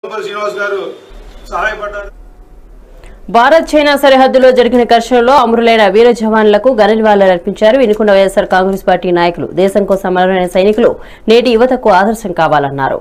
శ్రీనివాస్ గారు సహాయపడ్డారు భారత్ చైనా సరిహద్దులో జరిగిన ఘర్షణలో అమరులైన వీర జవాన్లకు ఘన నివాళులు అర్పించారు వినుకొండ వైఎస్ఆర్ కాంగ్రెస్ పార్టీ నాయకులు దేశం కోసం అమరులైన సైనికులు నేటి యువతకు ఆదర్శం కావాలన్నారు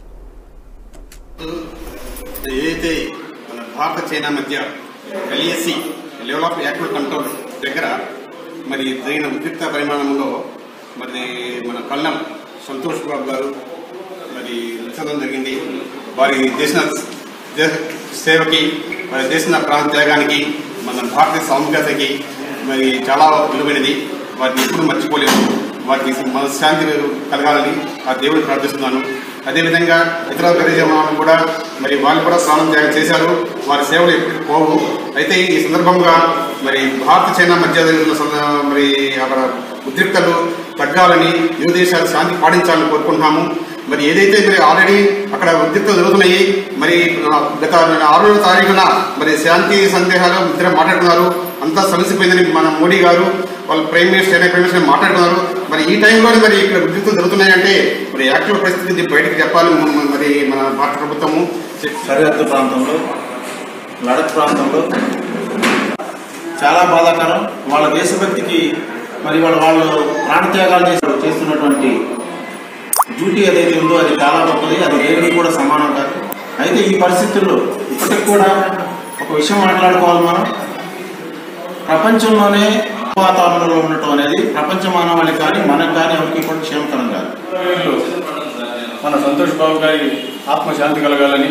ఏదైతే మన భారత చైనా మధ్య LAC level of active control దగ్గర మరి జరిగిన ఉద్రిక్త పరిమాణంలో మరి మన కళ్ళం సంతోష్ బాబు గారు మరి మృతి జరిగింది వారి దేశ దేశ సేవకి వారి దేశ ప్రాంత త్యాగానికి మన భారతీయ సాంస్కృతికి మరి చాలా విలువైనది వారిని ఎప్పుడు మర్చిపోలేము వారికి మనశ్శాంతి కలగాలని ఆ దేవుడిని ప్రార్థిస్తున్నాను అదేవిధంగా ఇతర గరిజమాలను కూడా మరి వాళ్ళు కూడా స్నానం త్యాగం చేశారు వారి సేవలు ఎప్పటికీ పోవు అయితే ఈ సందర్భంగా మరి భారత చైనా మధ్య జరిగిన సంద- మరి అక్కడ ఉద్రిక్తలు తగ్గాలని ఇరు దేశాలు శాంతి పాటించాలని కోరుకుంటున్నాము మరి ఏదైతే మరి ఆల్రెడీ అక్కడ ఉద్రిక్తలు జరుగుతున్నాయి మరి ఆ, గత ఆరో తారీఖున మరి శాంతి సందేహాలు ఇద్దరు మాట్లాడుతున్నారు అంతా సమసిపోయిందని మన మోడీ గారు వాళ్ళ prime minister China prime minister మాట్లాడుతున్నారు మరి ఈ టైంలోనే మరి ఇక్కడ ఉద్రిక్తలు జరుగుతున్నాయంటే మరి యాక్చువల్ పరిస్థితి బయటకు చెప్పాలి మ- మరి మన భారత ప్రభుత్వము సరిహద్దు ప్రాంతంలో లడక్ ప్రాంతంలో చాలా బాధాకరం వాళ్ళ దేశభక్తికి మరి వాళ్ళ వాళ్ళు ప్రాణత్యాగాలు చేసి చేస్తున్నటువంటి డ్యూటీ ఏదైతే ఉందో అది చాలా గొప్పది అది దేనికి కూడా సమానం కాదు అయితే ఈ పరిస్థితుల్లో ఇప్పటికి కూడా ఒక విషయం మాట్లాడుకోవాలి మనం ప్రపంచంలోనే వాతావరణంలో ఉండటం అనేది ప్రపంచ మానవాళికి కానీ మనకు కానీ ఎవరికి కూడా క్షేమకరం కాదు మన సంతోష్ బాబు గారి ఆత్మశాంతి కలగాలని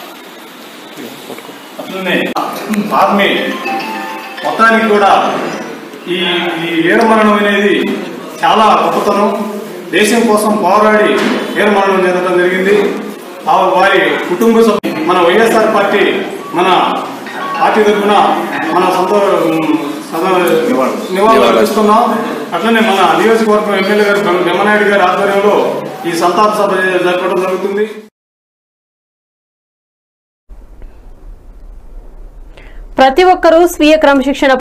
అట్లనే ఆర్మీ మొత్తానికి కూడా ఈ ఈ వీరమరణం అనేది చాలా గొప్పతనం దేశం కోసం పోరాడి వీరమరణం చెందడం జరిగింది ఆ వారి కుటుంబ సభ్యులు మన వైఎస్ఆర్ పార్టీ మన పార్టీ తరఫున మన సొంత నివాళులు అర్పిస్తున్నాం అట్లనే మన నియోజకవర్గం ఎమ్మెల్యే గారు బ్రహ్మనాయుడు గారి ఆధ్వర్యంలో ఈ సంతాప సభ జరపడం జరుగుతుంది ప్రతి ఒక్కరూ స్వీయ క్రమశిక్షణ